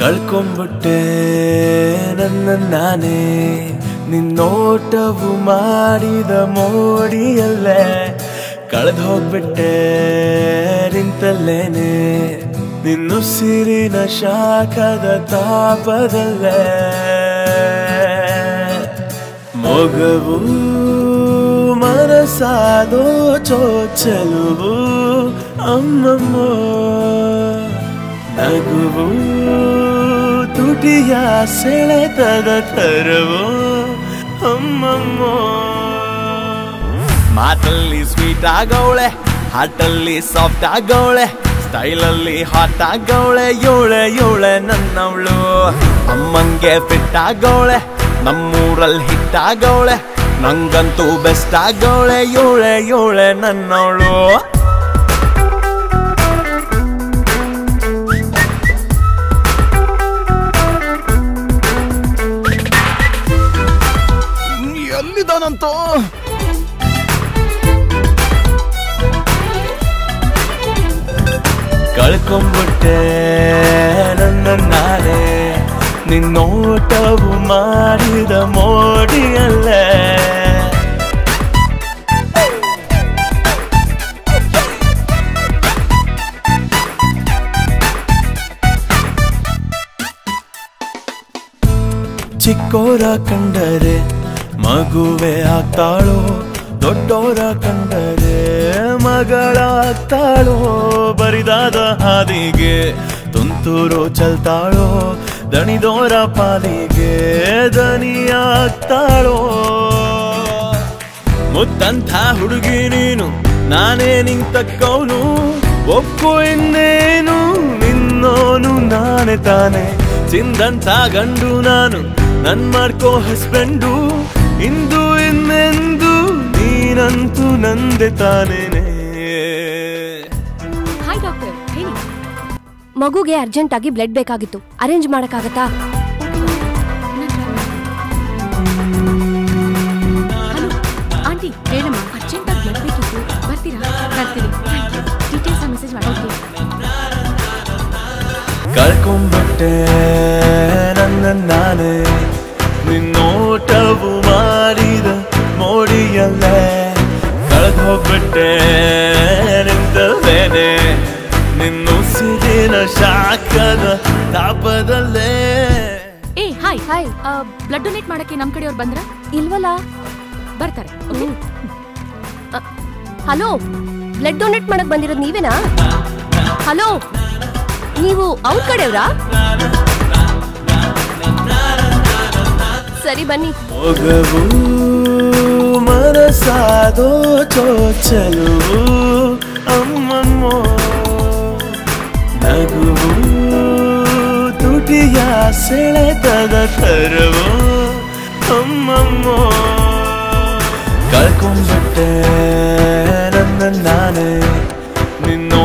ಕಳ್ಕೊಂಬಿಟ್ಟೆ ನನ್ನ ನಾನೇ ನಿನ್ನೋಟವು ಮಾಡಿದ ಮೋಡಿಯಲ್ಲೇ ಕಳೆದು ಹೋಗ್ಬಿಟ್ಟೆ ನಿಂತಲ್ಲೇನೆ ನಿನ್ನುಸಿರಿನ ಶಾಖದ ತಾಪದಲ್ಲೇ ಮೊಗವು ಮನಸಾದೋ ಚೋಚಲುವು ಅಮ್ಮಮ್ಮ ನಗುವು ತುಟಿಯ ಸೆಳೆತದ ತರವು ಅಮ್ಮಮ್ಮ ಮಾತಲ್ಲಿ ಸ್ವೀಟ್ ಆಗವಳೆ ಹಾಟಲ್ಲಿ ಸಾಫ್ಟ್ ಆಗವಳೆ ಸ್ಟೈಲಲ್ಲಿ ಹಾಟ್ ಆಗವಳೆ ಯೋಳೆ ಯೋಳೆ ನನ್ನವಳು ಅಮ್ಮಂಗೆ ಫಿಟ್ ಆಗವಳೆ ನಮ್ಮೂರಲ್ಲಿ ಹಿಟ್ ಆಗವಳೆ ನಂಗಂತೂ ಬೆಸ್ಟ್ ಆಗವಳೆ ಯೋಳೆ ಯೋಳೆ ನನ್ನವಳು ಎಲ್ಲಿದ್ದಾನಂತೋ ಕಳ್ಕೊಂಬಿಟ್ಟೆ ನನ್ನ ನಾನೇ ನಿನ್ನೋಟವು ಮಾಡಿದ ಮೋಡಿಯಲ್ಲೇ ಚಿಕ್ಕೋರ ಕಂಡರೆ ಮಗುವೆ ಆಗ್ತಾಳೋ ದೊಡ್ಡೋರ ಕಂಡರೆ ಮಗಳಾಗ್ತಾಳೋ ಬರಿದಾದ ಹಾದಿಗೆ ತುಂತುರು ಚಲ್ತಾಳೋ ದಣಿದೋರ ಪಾಲಿಗೆ ದನಿಯಾಗ್ತಾಳೋ ಮುತ್ತಂಥ ಹುಡುಗಿ ನೀನು ನಾನೇ ನಿಂತಕ್ಕವನು ಒಪ್ಪು ಇನ್ನೇನು ನಿನ್ನೋನು ನಾನೇ ತಾನೆ ಚಿಂದಂಥ ಗಂಡು ನಾನು ನನ್ ಮಾಡ್ಕೋ ಹಸ್ಬೆಂಡು ಇಂದು ಇನ್ನೆಂದು ನೀನಂತೂ ನಂದೆ ತಾನೇನೆ ಹಾಯ್ ಡಾಕ್ಟರ್ ಹೇಳಿ ಮಗುಗೆ ಅರ್ಜೆಂಟ್ ಆಗಿ ಬ್ಲಡ್ ಬೇಕಾಗಿತ್ತು ಅರೇಂಜ್ ಮಾಡಕ್ಕಾಗತ್ತಾ ಹಲೋ ಆಂಟಿ ಹೇಳಮ್ಮ ಅರ್ಜೆಂಟಾಗಿ ಬ್ಲಡ್ ಬೇಕಿತ್ತು ಬರ್ತೀರಾ ಬರ್ತೀನಿ ಡೀಟೇಲ್ಸ್ ಮೆಸೇಜ್ ಮಾಡೋಕೆ ಕಳ್ಕೊಂಬಿಟ್ಟೆ ನನ್ನ ನಾನೇ ನಿನ್ನೋಟವು ಮಾಡಿದ ಮೋಡಿಯಲ್ಲೇ ಕಳೆದು ಹೋಗ್ಬಿಟ್ಟೆ ನಿಂತಲ್ಲೇನೆ ನಿನ್ನುಸಿರಿನ ಶಾಖದ ತಾಪದಲ್ಲೇ ಏ ಹಾಯ್ ಹಾಯ್ ಬ್ಲಡ್ ಡೊನೇಟ್ ಮಾಡಕ್ಕೆ ನಮ್ ಕಡೆಯವ್ರು ಬಂದ್ರ ಇಲ್ವಲ್ಲ ಬರ್ತಾರೆ ಓಕೆ ಹಲೋ ಬ್ಲಡ್ ಡೊನೇಟ್ ಮಾಡಕ್ ಬಂದಿರೋದು ನೀವೇನಾ ಹಲೋ ನೀವು ಅವ್ರ ಕಡೆಯವ್ರಾ ಸರಿ ಬನ್ನಿ ಮೊಗವು ಮನಸಾದೋ ಚೋಚಲು ಅಮ್ಮಮ್ಮ ನಗುವು ತುಟಿಯ ಸೆಳೆತದ ತರವು ಅಮ್ಮಮ್ಮ ಕಳ್ಕೊಂಬಿಟ್ಟೆ ನನ್ನ ನಾನೇ ನಿನ್ನೋ